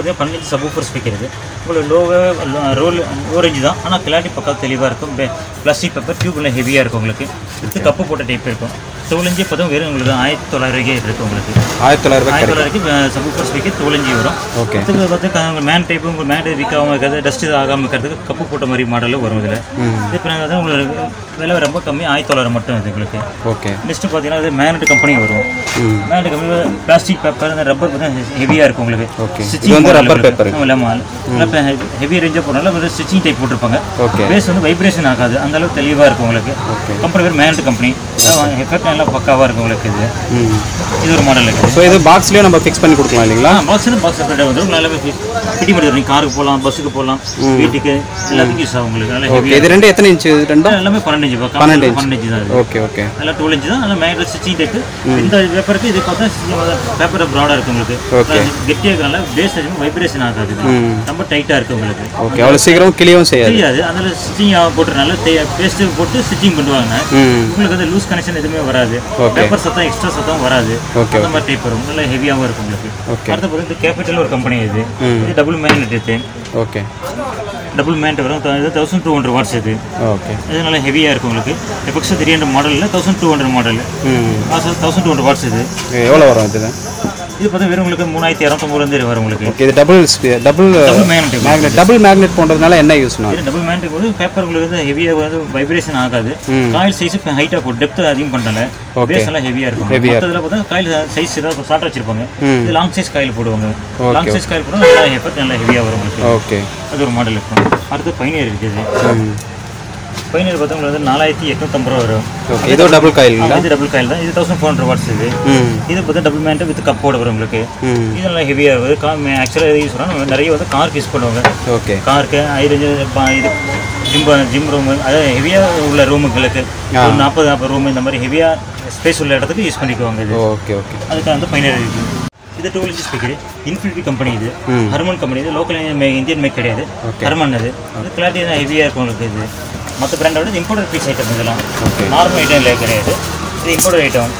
பார்த்தீங்கன்னா பன்னெண்டு sub subwoofer speaker இது உங்களுக்கு லோவாக ரோல் லோ ரேஞ்சு தான் ஆனால் கிளாரிட்டி பக்கா தெளிவாக இருக்கும் பிளாஸ்டிக் பேப்பர் டியூப்ல ஹெவியாக இருக்கும் உங்களுக்கு இது கப்பு போட்ட டைப் இருக்கும் தோலஞ்சி பார்த்தா வெறும் உங்களுக்கு ஆயிரத்தி தொள்ளாயிரம் இருக்கும் உங்களுக்கு ஆயிரத்தி தொள்ளாயிரம் ஆயிரத்தி கிடைக்கும் தொள்ளாயிரக்கு சப் ஊஃபர் ஸ்பீக்கர் தோலஞ்சி வரும் ஓகே அடுத்தது பார்த்து உங்கள் மேன் டைப் உங்கள் மேன் வீக் ஆகாமல் இருக்கிறது டஸ்ட் ஆகாமல் இருக்கிறதுக்கு கப்பு போட்ட மாதிரி மாடலும் வரும் இதில் இது இப்போ வந்து உங்களுக்கு விலை ரொம்ப கம்மி ஆயிரத்தி தொள்ளாயிரம் மட்டும் இது உங்களுக்கு ஓகே நெக்ஸ்ட் பார்த்தீங்கன்னா இது மேக்னெட் கம்பெனி வரும் ம் மேக்னெட் கம்பெனி பிளாஸ்டிக் பேப்பர் அந்த ரப்பர் பார்த்தீங்கன்னா ஹெவியாக இருக்கும் உங்களுக்கு Okay. Stitching இது வந்து model rubber உங்களுக்கு. paper. ஆமா, ஆமா. ஹெவி ரேஞ்சாக போனாலும் ஒரு ஸ்டிச்சிங் டைப் போட்டிருப்பாங்க ஓகே பேஸ் வந்து வைப்ரேஷன் ஆகாது அந்த அளவுக்கு தெளிவாக இருக்கும் உங்களுக்கு ஓகே கம்பெனி பேர் மேக்னெட் கம்பெனி எஃபெக்ட் நல்லா பக்காவாக இருக்கும் உங்களுக்கு இது ம் இது ஒரு மாடல் இருக்குது ஸோ இது பாக்ஸ்லேயும் நம்ம ஃபிக்ஸ் பண்ணி கொடுக்கலாம் இல்லைங்களா பாக்ஸ் பாக்ஸ் செப்பரேட்டாக வந்துடும் நல்லா ஃபிட்டி பண்ணி நீங்கள் காருக்கு போகலாம் பஸ்ஸுக்கு போகலாம் வீட்டுக்கு எல்லாத்துக்கும் யூஸ் ஆகும் உங்களுக்கு நல்லா ஓகே ஹெவியாக இது ரெண்டு எத்தனை இன்ச்சு இது ரெண்டும் எல்லாமே பன்னெண்டு இன்ச்சு பக்கம் பன்னெண்டு inch. பன்னெண்டு இன்ச்சு தான் இது ஓகே ஓகே நல்லா டுவெல் இன்ச்சு தான் நல்லா மேக்னெட் ஸ்டிச்சிங் டைப்பு இந்த பேப்பருக்கு இது பார்த்தா பேப்பர் ப்ராடாக இருக்கும் உங்களுக்கு Okay. கெட்டியாக இருக்கனால பேஸ் வைப்ரேஷன் ஆகாது இது. ரொம்ப டைட்டாக இருக்குது உங்களுக்கு ஓகே அவ்வளோ சீக்கிரம் கிளியவும் செய்யாது தெரியாது அதில் ஸ்டிச்சிங் போட்டுறனால பேஸ்ட்டு போட்டு ஸ்டிச்சிங் பண்ணுவாங்க ம் உங்களுக்கு வந்து லூஸ் கனெக்ஷன் எதுவுமே வராது Okay. பேப்பர் சத்தம் எக்ஸ்ட்ரா சத்தம் வராது ஓகே அந்த மாதிரி டைப் வரும் நல்லா ஹெவியாகவும் இருக்கும் உங்களுக்கு ஓகே அடுத்த பொறுத்து கேபிட்டல் ஒரு கம்பெனி இது ம். இது டபுள் மேக்னெட் இது ஓகே டபுள் மேக்னெட் வரும் இது தௌசண்ட் டூ ஹண்ட்ரட் வாட்ஸ் இது ஓகே இது நல்லா ஹெவியாக இருக்கும் உங்களுக்கு எஃபெக்ஸ் த்ரீ ஹண்ட்ரட் மாடலில் தௌசண்ட் டூ ஹண்ட்ரட் மாடல் ம் தௌசண்ட் டூ ஹண்ட்ரட் வாட்ஸ் இது எவ்வளோ வரும் இது இது பார்த்தா வெறும் உங்களுக்கு மூணாயிரத்தி இரநூத்தொம்பதுலேருந்து வரும் உங்களுக்கு ஓகே இது double double double magnet magnet double magnet போன்றதுனால என்ன யூஸ்னா இது டபுள் மேக்னெட் போது பேப்பர் உங்களுக்கு வந்து ஹெவியாக வந்து வைப்ரேஷன் ஆகாது ம். காயில் சைஸ் ஹைட்டாக போட்டு டெப்த் அதிகம் பண்ணல Okay. பேஸ் எல்லாம் ஹெவியாக இருக்கும் Heavy-ஆ மற்றதில் பார்த்தா காயில் சைஸ் ஏதாவது ஷார்ட் வச்சிருப்பாங்க ம். இது லாங் சைஸ் காயில் போடுவாங்க Okay. லாங் சைஸ் காயில் போட்டால் நல்லா எஃபெக்ட் நல்லா ஹெவியாக வரும் உங்களுக்கு ஓகே அது ஒரு மாடல் இருக்கும் அடுத்து பைனியர் இருக்குது ம் பைனியர் பார்த்தா உங்களுக்கு வந்து நாலாயிரத்தி எட்நூத்தம்பது ரூபா வரும் ஓகே இதோ டபுள் காயிலுங்களா ஆமா, இது டபுள் காயில் தான் இது தௌசண்ட் ஃபோர் ஹண்ட்ரட் வாட்ஸ் இது ம் இது பார்த்தா டபுள் மேண்ட் வித் கப்போட வரும் உங்களுக்கு ம் இது நல்லா ஹெவியாக வருது கா ஆக்சுவலாக யூஸ் பண்ணுவாங்க நிறைய வந்து காருக்கு யூஸ் பண்ணுவாங்க ஓகே காருக்கு ஐரஞ்சு இது ஜிம் ஜிம் ரூமு அதாவது ஹெவியாக உள்ள ரூமுங்களுக்கு ஒரு நாற்பது நாற்பது ரூம் இந்த மாதிரி ஹெவியாக ஸ்பேஸ் உள்ள இடத்துக்கு யூஸ் பண்ணிக்குவாங்க இது ஓகே ஓகே அதுக்கு வந்து பைனர் இருக்குது இது two inch speaker Infinity company இது ம். ஹர்மன் கம்பெனி இது லோக்கல் இந்தியன் மேக் கிடையாது Okay. ஹர்மன் அது இது கிளாரிட்டி ஹெவியாக இருக்கும் உங்களுக்கு இது மற்ற பிராண்டை விட இம்போர்ட்டட் பீஸ் ஐட்டம் இதெல்லாம் Okay. நார்மல் ஐட்டம் இல்லை கிடையாது இது இம்போர்ட்டட் ஐட்டம்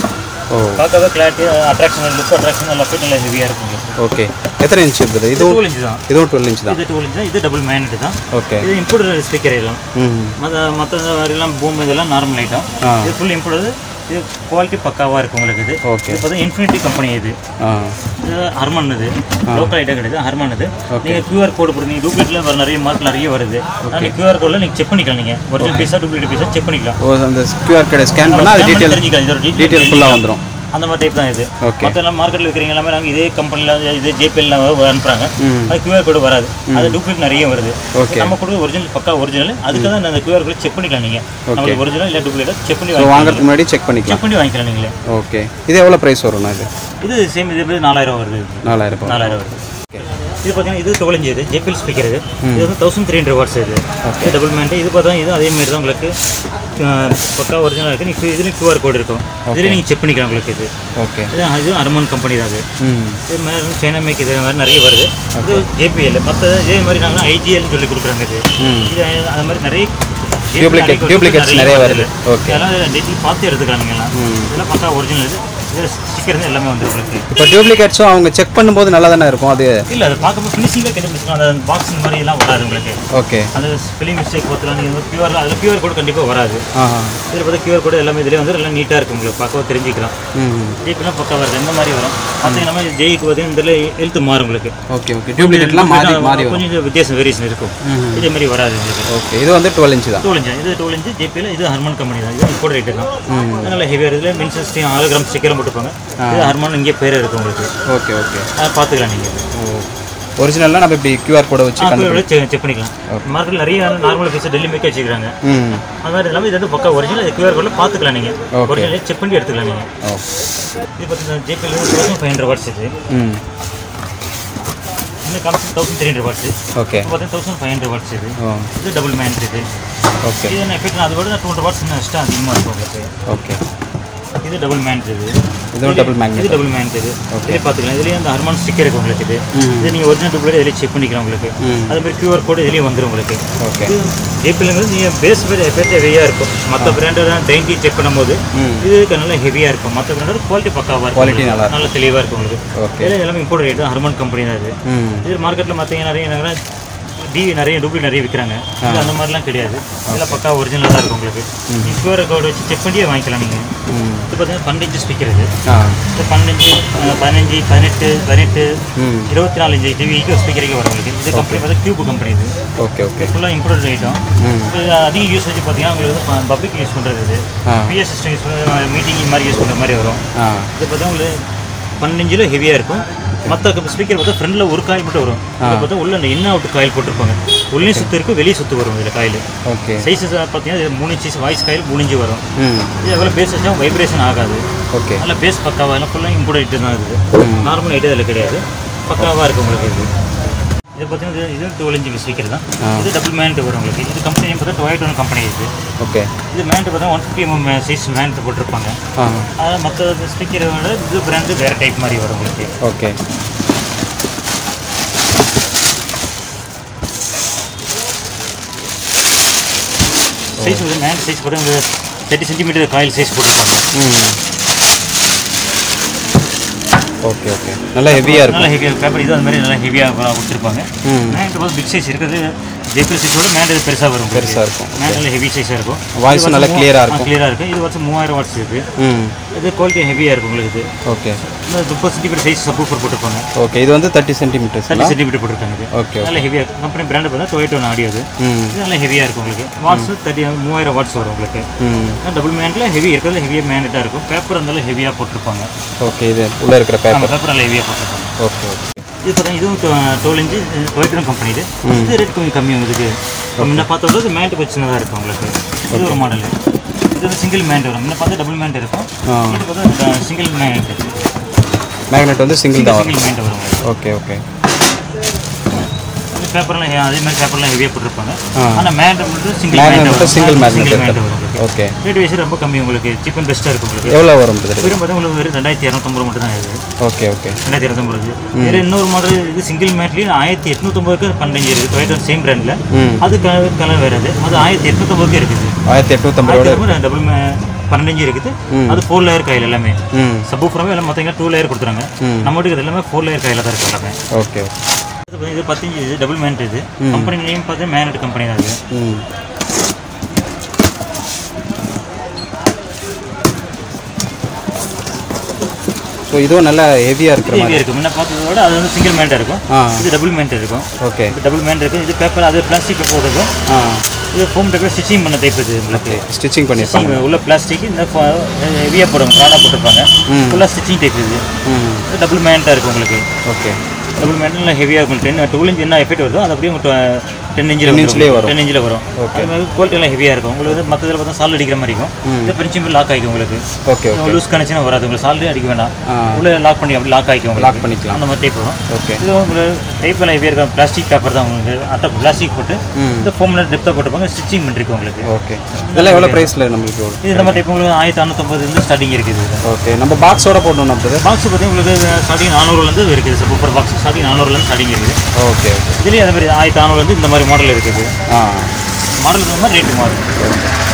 ஓ பார்க்கவே கிளாரிட்டி அட்ராக்ஷன் லுக் அட்ராக்ஷன் நல்லா ஃபிட் நல்லா ஹெவியாக இருக்கும் உங்களுக்கு ஓகே எத்தனை இன்ச் இருக்குது இது இதுவும் டூ இன்ச் தான் இதுவும் டுவெல் இன்ச் தான் இது டூ இன்ச் தான் இது டபுள் மேக்னெட் தான் ஓகே இது இம்போர்ட்டட் ஸ்பீக்கர் எல்லாம் ம் மற்ற மற்ற மாதிரிலாம் பூம் இதெல்லாம் நார்மல் ஐட்டம் ஆ. இது ஃபுல் இம்போர்ட்டது இது குவாலிட்டி பக்காவாக இருக்கும் உங்களுக்கு இது ஓகே இது பார்த்தா இன்ஃபினிட்டி கம்பெனி இது ஆ இது ஹர்மன் இது லோக்கல் ஐட்டம் கிடையாது ஹர்மன் இது Okay. நீங்கள் கியூஆர் கோடு போட்டு நீங்கள் டூப்ளிகேட்ல வர நிறைய மார்க் நிறைய வருது நீங்கள் கியூஆர் கோடில் நீங்கள் செக் பண்ணிக்கலாம் நீங்கள் ஒரிஜினல் பீஸா டூப்ளிகேட் பீஸா செக் பண்ணிக்கலாம் ஓ அந்த கியூஆர் கோடை ஸ்கேன் பண்ணால் அது டீட்டெயில் தெரிஞ்சுக்கலாம் இதோட டீட்டெயில் டீட்டெயில் ஃபுல்லாக வந்துடும் அந்த மாதிரி டைப் தான் இது ஓகே மற்ற எல்லாம் மார்க்கெட்டில் இருக்கிறீங்க எல்லாமே நாங்கள் இதே கம்பெனியில் இதே ஜேபிஎல் அனுப்புறாங்க ம் அது கியூஆர் கோடு வராது அது டூப்ளிகேட் நிறைய வருது ஓகே நம்ம கொடுக்க ஒரிஜினல் பக்கா ஒரிஜினல் அதுக்கு தான் அந்த கியூஆர் கோட் செக் பண்ணிக்கலாம் நீங்கள் நம்மளுக்கு ஒரிஜினல் இல்லை டூப்ளிகேட் செக் பண்ணி ஸோ வாங்கி வாங்குறதுக்கு முன்னாடி செக் பண்ணிக்கலாம் செக் பண்ணி வாங்கிக்கலாம் நீங்களே ஓகே இது எவ்வளோ ப்ரைஸ் வரும்ண்ணா இது இது சேம் இது எப்படி நாலாயிரம் வருது இது. நாலாயிரம் ரூபாய் நாலாயிரம் வருது இது பார்த்தீங்கன்னா இது டுவெல் இது ஜேபிஎல் ஸ்பீக்கர் இது இது வந்து தௌசண்ட் த்ரீ ஹண்ட்ரட் வாட்ஸ் இது இது டபுள் மேண்ட் இது பார்த்தா இது அதே மாதிரி தான் உங்களுக்கு அஹ், பக்கா ஒரிஜினல் இருக்குது நீங்கள் இதுலேயும் கியூஆர் கோட் இருக்கும் இதுலேயும் நீங்கள் செக் பண்ணிக்கலாம் உங்களுக்கு இது ஓகே இது இது அர்மன் கம்பெனி தான் அது ம் இது மாதிரி வந்து சைனா மேக் இது மாதிரி நிறைய வருது இது ஜேபிஎல் மற்ற இதே மாதிரி நாங்கள் ஐஜிஎல்னு சொல்லி கொடுக்குறாங்க இது ம் இது அது மாதிரி நிறைய Duplicate- duplicates நிறைய வருது. Okay. இதெல்லாம் டீட்டெயில் பார்த்து எடுத்துக்கலாம் நீங்கள் எல்லாம் ம். இதெல்லாம் பக்கா ஒரிஜினல் இது இது ஸ்டிக்கர் எல்லாமே வந்து உங்களுக்கு இப்போ டியூப்ளிகேட்ஸும் அவங்க செக் பண்ணும்போது நல்லா தானே இருக்கும் அது இல்ல அது பார்க்கும்போது ஃபினிஷிங்காக கண்டுபிடிச்சிக்கலாம் அந்த பாக்ஸ் மாதிரி எல்லாம் வராது உங்களுக்கு ஓகே அந்த ஸ்பெல்லிங் மிஸ்டேக் பார்த்துலாம் நீங்கள் வந்து பியூர் அதில் பியூர் கோட் கண்டிப்பாக வராது ஆஹா இதில் பார்த்தா கியூஆர் கோடு எல்லாமே இதிலே வந்து எல்லாம் நீட்டாக இருக்கும் உங்களுக்கு பார்க்கவும் தெரிஞ்சுக்கலாம் ம் ஜிபெலாம் பக்கம் வருது இந்த மாதிரி வரும் பார்த்தீங்கன்னா ஜெய்க்கு பார்த்தீங்கன்னா இதில் எழுத்து மாறும் உங்களுக்கு ஓகே ஓகே டியூப்ளிகேட்லாம் மாறி மாறி வரும் கொஞ்சம் வித்தியாசம் வேரியேஷன் இருக்கும் ம் இதே மாதிரி வராது உங்களுக்கு ஓகே இது வந்து டுவெல் இன்ச் தான் டூல் இன்ச்சு இது டூல் இன்ச்சு ஜேபியில் இது ஹர்மன் கம்பெனி தான் இது கூட ரேட்டு தான் ம் நல்ல ஹெவியாக இதில் மென்ஷன் ஸ்டீம் ஆறு கிராம் ஸ்டிக்கரும் போட்டுப்பாங்க இது ஹர்மன் இங்கே பேர் இருக்கும் உங்களுக்கு ஓகே ஓகே அதை பார்த்துக்கலாம் நீங்கள் ஓ ஒரிஜினல்லாம் நம்ம இப்படி கியூஆர் கோடை வச்சு கண்டு செக் செக் பண்ணிக்கலாம் மார்க்கெட் நிறைய நார்மல் பீஸ் டெல்லி மேக்கே வச்சுக்கிறாங்க ம் அது மாதிரி இல்லாமல் இது வந்து பக்கா ஒரிஜினல் கியூஆர் கோடில் பார்த்துக்கலாம் நீங்கள் Okay. ஒரிஜினல் செக் பண்ணி எடுத்துக்கலாம் நீங்கள் ஓ இது பார்த்தீங்கன்னா ஜேபியில் தௌசண்ட் ஃபைவ் ஹண்ட்ரட் வாட்ஸ் இது ம் இன்னும் காமிச்சு thousand three hundred watts okay இது பார்த்தீங்கன்னா தௌசண்ட் ஃபைவ் ஹண்ட்ரட் வாட்ஸ் இது ஓ இது டபுள் மேன் இது ஓகே இது என்ன எஃபெக்ட் அது விட டூ ஹண்ட்ரட் வாட்ஸ் இன்னும் எக்ஸ்ட்ரா அதிகமாக இருக்கும் உங்களுக்கு ஓகே இது டபுள் மேண்ட் இது இதுவும் டபுள் மேக்னெட் இது டபுள் மேண்ட் இது இதே பார்த்துக்கலாம் இதுலேயே அந்த ஹர்மான் ஸ்டிக்கர் இருக்கு உங்களுக்கு இது இது நீங்கள் ஒரிஜினல் டூப்ளேட் இதிலே செக் பண்ணிக்கலாம் உங்களுக்கு ம் அதே மாதிரி QR கோடு இதுலேயே வந்துடும் உங்களுக்கு ஓகே இது ஜேபிஎல்ங்கிறது நீங்கள் பேஸ் எஃபெக்ட் ஹெவியாக இருக்கும் மற்ற பிராண்டோட டைன்டி செக் பண்ணும்போது ம் இது நல்லா ஹெவியாக இருக்கும் மற்ற பிராண்டோட குவாலிட்டி பக்காவாக இருக்கும் குவாலிட்டி நல்லா நல்ல தெளிவாக இருக்கும் உங்களுக்கு ஓகே இதில் எல்லாமே இம்போர்ட் ரேட் தான் ஹர்மன் கம்பெனி தான் இது ம் இது மார்க்கெட்டில் மற்றவங்க நிறைய என்னன்னா டிவி நிறைய டூப்ளிகேட் நிறைய விற்கிறாங்க இது அந்த மாதிரிலாம் கிடையாது இதெல்லாம் பக்கா ஒரிஜினலாக தான் இருக்கும் உங்களுக்கு நீங்கள் கியூஆர் கோடு வச்சு செக் பண்ணியே வாங்கிக்கலாம் நீங்கள் ம் இது பார்த்தீங்கன்னா பன்னெண்டு ஸ்பீக்கர் இது ஆ இது பன்னெண்டு அஹ், பதினஞ்சு பதினெட்டு பதினெட்டு ம் இருபத்தி நாலு இன்ச்சு டிவிக்கு ஸ்பீக்கருக்கு வரும் உங்களுக்கு இது கம்பெனி பார்த்தா டியூப் கம்பெனி இது ஓகே ஓகே ஃபுல்லாக இம்போர்ட் ஐட்டம் ம் இது அதிக யூசேஜ் பார்த்தீங்கன்னா உங்களுக்கு வந்து பப்ளிக் யூஸ் பண்ணுறது இது ஆ பிஎஸ் சிஸ்டம் யூஸ் பண்ணுறது மீட்டிங் மாதிரி யூஸ் பண்ணுற மாதிரி வரும் ஆ இது பார்த்தா உங்களுக்கு பன்னெஞ்சில் ஹெவியாக இருக்கும் மற்ற ஸ்பீக்கர் பார்த்தா ஃப்ரண்டில் ஒரு காயில் மட்டும் வரும் இது பார்த்தா உள்ள இந்த இன் அவுட் காயில் போட்டிருப்பாங்க உள்ளே சுற்று இருக்கும் வெளியே சுற்று வரும் இதில் காயில் ஓகே சைஸஸ் பார்த்தீங்கன்னா இது மூணு இன்ச்சு வாய்ஸ் காயில் மூணு இன்ச்சு வரும் ம் இது எவ்வளோ பேஸ் வச்சா வைப்ரேஷன் ஆகாது ஓகே நல்ல பேஸ் பக்காவாக எல்லாம் ஃபுல்லாக இம்போர்ட் ஐட்டு தான் இருக்குது நார்மல் ஐட்டு அதில் கிடையாது பக்காவாக இருக்குது உங்களுக்கு இது இது பார்த்தீங்கன்னா இது- இது டுவெல் இன்ச்சு ஸ்பீக்கர் தான் ஆ. இது டபுள் மேண்ட் வரும் உங்களுக்கு இது கம்பெனி பார்த்தா டொயட்டோன் கம்பெனி இது ஓகே இது மேண்ட் பார்த்தா one fifty MM size magnet போட்டிருப்பாங்க ஆ அதாவது மற்ற ஸ்பீக்கரை விட இது பிராண்டு வேறு டைப் மாதிரி வரும் உங்களுக்கு ஓகே சைஸ் வந்து மேன் சைஸ் கூட தேர்ட்டி சென்டிமீட்டர் காயில் சைஸ் போட்டிருப்பாங்க ம் ஓகே ஓகே நல்லா ஹெவியாக இருக்கும் நல்லா ஹெவியாக பேப்பர் இது அந்த மாதிரி நல்லா ஹெவியாக கொடுத்துருப்பாங்க ம் மேண்ட் பார்த்து பிக் சைஸ் இருக்குது ஜேபிஎல் சைஸோட மேண்ட் இது பெருசாக வரும் பெருசா இருக்கும். மேண்ட் நல்லா ஹெவி சைஸாக இருக்கும் வாய்ஸும் நல்லா clear-ஆ இருக்கும். கிளியராக இருக்கும் இது வந்து மூவாயிரம் வாட்ஸ் இருக்குது ம் இது குவாலிட்டி ஹெவியாக இருக்கும் உங்களுக்கு இது ஓகே இந்த முப்பது சென்டிமீட்டர் சைஸ் சப்பூஃபர் போட்டிருப்பாங்க ஓகே இது வந்து தேர்ட்டி சென்டிமீட்டர்ஸ் தேர்ட்டி சென்டிமீட்டர் போட்டிருக்காங்க இது ஓகே நல்ல ஹெவியாக கம்பெனி பிராண்டு பார்த்தா டொயேட்டோன் ஆடியோ இது ம் இது நல்லா ஹெவியாக இருக்கும் உங்களுக்கு வாட்ஸ் தேர்ட்டி மூவாயிரம் வாட்ஸ் வரும் உங்களுக்கு ம் டபுள் மேண்டில் ஹெவி இருக்கிறது ஹெவியாக மேண்டட்டாக இருக்கும் பேப்பர் இருந்தாலும் ஹெவியாக போட்டிருப்பாங்க ஓகே இது உள்ளே இருக்கிற பேப்பர் ஆமாம் பேப்பர் நல்லா ஹெவியாக போட்டிருப்பாங்க ஓகே ஓகே இது பார்த்தீங்கன்னா இதுவும் டுவெல் இன்ச்சு டொயேட்டோன் கம்பெனி இது ம். இது ரேட் கொஞ்சம் கம்மி இதுக்கு முன்ன பார்த்தோட இது மேண்ட் கொஞ்சம் சின்னதாக இருக்கும் உங்களுக்கு இது ஒரு மாடல் இது வந்து சிங்கிள் மேண்ட் வரும் முன்ன பார்த்தா டபுள் மேண்ட் இருக்கும் ஆ இது பார்த்தா சிங்கிள் மேண்ட் மேக்னெட் வந்து சிங்கிள் தான் வரும் சிங்கிள் மேண்ட் வரும் உங்களுக்கு ஓகே ஓகே இது பேப்பர்லாம் ஹெ- அதே மாதிரி பேப்பர்லாம் ஹெவியாக போட்டிருப்பாங்க ஆ. ஆனால் மேண்ட் மட்டும் சிங்கிள் மேக்னெட் மேண்ட் மட்டும் சிங்கிள் மேக்னெட் சிங்கிள் மேண்ட் இருக்கு வரும் உங்களுக்கு ஓகே ரேட் வைஸ் ரொம்ப கம்மி உங்களுக்கு சீப் அண்ட் பெஸ்ட்டாக இருக்கும் உங்களுக்கு எவ்வளோ வரும் பிரதர் வெறும் பார்த்தா உங்களுக்கு வெறும் ரெண்டாயிரத்தி இரநூத்தம்பது மட்டும் தான் இது ஓகே ஓகே ரெண்டாயிரத்தி இரநூத்தம்பது இதில் இன்னொரு மாடல் இது சிங்கிள் மேட்லேயும் ஆயிரத்தி எட்நூத்தொம்பதுக்கு பன்னெண்டு இருக்குது டொயேட்டோ சேம் பிராண்டில் ம் அது கலர் கலர் வேறு அது அது ஆயிரத்தி எட்நூத்தொம்பதுக்கு இருக்குது ஆயிரத்தி எட்நூற்றம்பதோட டபுள் பன்னெண்டு இருக்குது அது ஃபோர் லேயர் கையில் எல்லாமே ம் சப்பூஃபுறமே எல்லாம் மற்றவங்க டூ லேயர் கொடுத்துறாங்க ம். நம்ம வீட்டுக்கு இது எல்லாமே ஃபோர் லேயர் கையில் தான் இருக்குது எல்லாமே ஓகே ஓகே இது பாத்தீங்கன்னா இது பத்தஞ்சு இது டபுள் மேண்ட் இது கம்பெனி நேம் பார்த்தா மேனட் கம்பெனி தான் இது ம் ஸோ இதுவும் நல்லா ஹெவியாக இருக்கிற மாதிரி ஹெவியாக இருக்கும் முன்ன பார்த்ததை விட அது வந்து சிங்கிள் மேண்ட் இருக்கும் ஆ இது டபுள் மேண்ட் இருக்கும் ஓகே இது டபுள் மேண்ட் இருக்கும் இது பேப்பர் அது பிளாஸ்டிக் பேப்பர் இருக்கும் ஆ இது ஃபோம் பேப்பர் ஸ்டிச்சிங் பண்ண டைப் இது உங்களுக்கு ஸ்டிச்சிங் பண்ணியிருப்பாங்க ஸ்டிச்சிங் உள்ள பிளாஸ்டிக் இந்த ஹெவியாக போடுவாங்க ப்ராடாக போட்டிருப்பாங்க ம். ஃபுல்லாக ஸ்டிச்சிங் டைப் இது ம் இது டபுள் மேண்டாக இருக்கும் உங்களுக்கு ஓகே டபுள் மேண்டில் ஹெவியாக இருக்கும் டென் டுவெல் இன்ச் என்ன எஃபெக்ட் வருதோ அது அப்படியே உங்களுக்கு டென் இன்ச்சில் 10 inch லயே வரும். டென் இன்ச்சில் வரும் Okay. அது மாதிரி குவாலிட்டி எல்லாம் ஹெவியாக இருக்கும் உங்களுக்கு வந்து மற்றதில் பார்த்தா சால் அடிக்கிற மாதிரி இருக்கும் ம். இது பிரின்சிபல் லாக் ஆகிக்கும் உங்களுக்கு ஓகே ஓகே லூஸ் கனெக்ஷன் வராது உங்களுக்கு சால்ரே அடிக்க வேண்டாம் ஆ உள்ள லாக் பண்ணி அப்படி லாக் ஆகிக்கும் உங்களுக்கு லாக் பண்ணிக்கலாம் அந்த மாதிரி டைப் வரும் ஓகே இது உங்களுக்கு டைப் எல்லாம் ஹெவியாக இருக்கும் பிளாஸ்டிக் பேப்பர் தான் உங்களுக்கு அட்டை பிளாஸ்டிக் போட்டு ம் இந்த ஃபோமில் டெப்த்தாக போட்டுப்பாங்க ஸ்டிச்சிங் பண்ணிருக்கு உங்களுக்கு ஓகே இதெல்லாம் எவ்வளோ ப்ரைஸில் நம்மளுக்கு வரும் இது நம்ம டைப் உங்களுக்கு ஆயிரத்தி அறுநூத்தொம்பதுலேருந்து ஸ்டார்டிங் இருக்குது இது ஓகே நம்ம பாக்ஸோட போடணும் பிரதர் பாக்ஸ் பார்த்தீங்கன்னா உங்களுக்கு ஸ்டார்டிங் நானூறுலேருந்து இருக்குது சூப்பர் பாக்ஸ் ஸ்டார்டிங் நானூறுலேருந்து ஸ்டார்டிங் இருக்குது ஓகே ஓகே இதுலேயும் அதே மாதிரி ஆயிரத்தி நானூறுலேருந்து இந்த மாதிரி மாடல் இருக்குது ஆ மாடலுக்கு மாதிரி ரேட்டு மாறும்